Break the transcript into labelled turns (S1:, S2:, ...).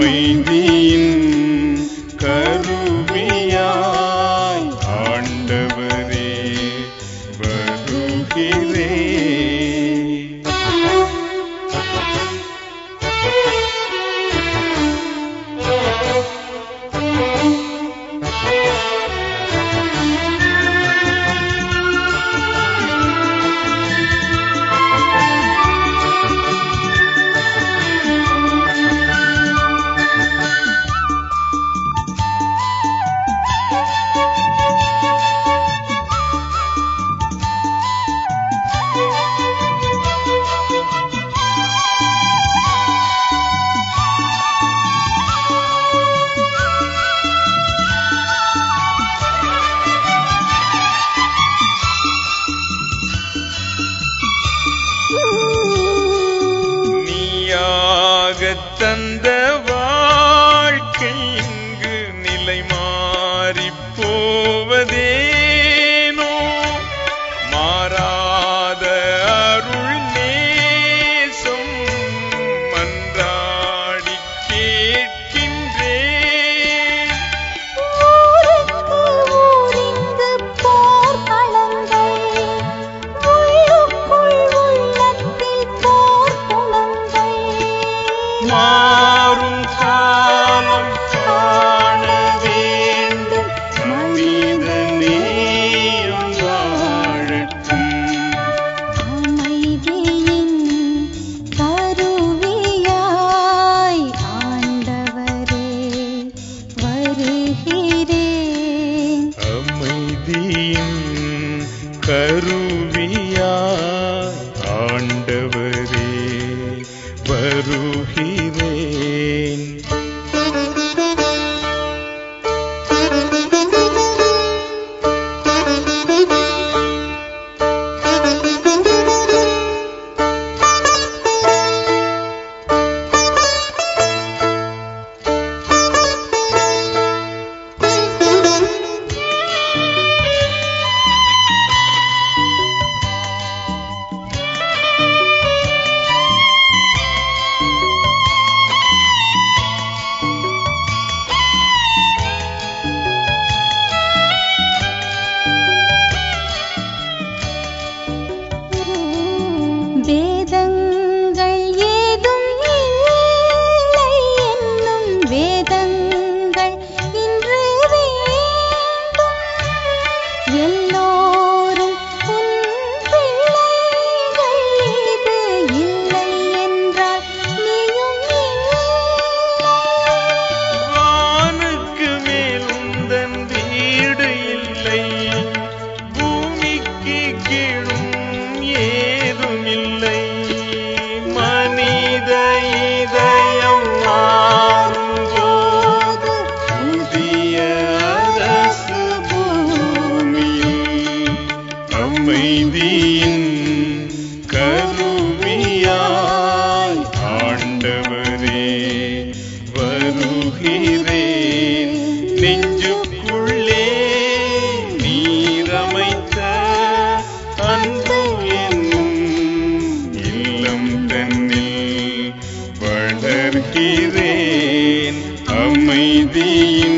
S1: அமைதியின் கருவியாய் ஆண்டவரே வருகிறே நீயாகத் தந்த வாழ்க்கை இங்கு நிலை மாறிப் போவதேனோ மாறாத அருள் நேசம் மன்றாடி கேட்கின்றேன்
S2: ஊருக்கு ஊரிங்கு போர்க்களங்கள், உள்ளுக்குள் உள்ளத்தில் போர் குணங்கள்.
S1: மாறும் காலம் காண வேண்டும் மனித நேயம் வாழட்டும்
S2: அமைதியின் கருவியாய் ஆண்டவரே வருகிறேன்
S1: அமைதியின் கருவியாய் ஆண்டவரே வருகிறேன்
S2: வேதங்கள் ஏதும் இல்லை என்னும் வேதங்கள் இன்று வேண்டும் எல்லோரும் உன் பிள்ளைகள் இது இல்லை என்றால் நீயும் இல்லை
S1: வானுக்கு மேல் உந்தன் வீடு இல்லை பூமிக்கு கீழும் ஏதும் இல்லை மனித இதயம் மாறும்போது புதிய அரசு பூமியில் அமைதியின் கருவியாய் ஆண்டவரே வருகிறேன் நெஞ்சுக்குள்ளே நீரமைத்த அன்பு என்னும் இல்லம் தன்னில் வளர்கிறேன் அமைதியின்